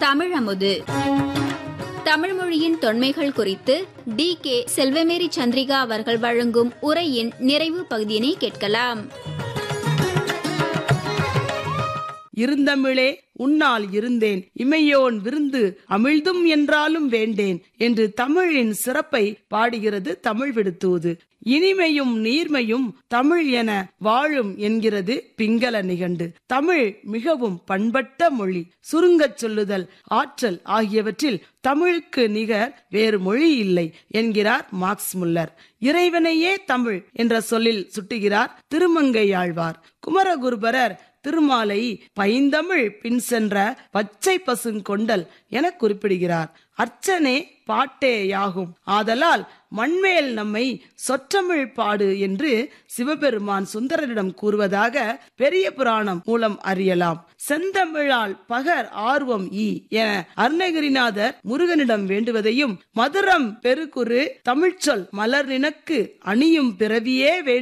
தமிழமுது தமிழ் மொழியின் தொன்மைகள் குறித்து D K Selvamary Chandrika அவர்கள் வழங்கும் உரையின் நிறைவு பகுதியினை கேட்கலாம் இருந்தமிழே உன்னால் இருந்தேன் இமையோன் விருந்து அமிழ்தும் என்றாலும் வேண்டேன் என்று தமிழின் சிறப்பை பாடுகிறது தமிழ் விடுத்தூது இனிமையும் நீர்மையும் தமிழ் என வாழும் என்கிறது பிங்கள நிகண்டு தமிழ் மிகவும் பண்பட்ட மொழி சுருங்கச் சொல்லுதல் ஆற்றல் ஆகியவற்றில் தமிழுக்கு நிகர் வேறு மொழி இல்லை என்கிறார் மார்க்ஸ் முல்லர் இறைவனையே தமிழ் என்ற சொல்லில் சுட்டுகிறார் திருமங்கையாழ்வார் குமரகுருபரர் திருமாலை பைந்தமிழ் பின் சென்ற பச்சை பசுங்கொண்டல் என குறிப்பிடுகிறார் அர்ச்சனே பாட்டே யாகும் ஆதலால் மண்மேல் நம்மை சொற்றமிழ் பாடு என்று சிவபெருமான் சுந்தரரிடம் கூறுவதாக பெரிய புராணம் மூலம் அறியலாம் செந்தமிழால் பகர் ஆர்வம் ஈ என அருணகிரிநாதர் முருகனிடம் வேண்டுவதையும் மதுரம் பெருகுரு தமிழ்ச்சொல் மலர் நினக்கு அணியும் பிறவியே வேண்டும்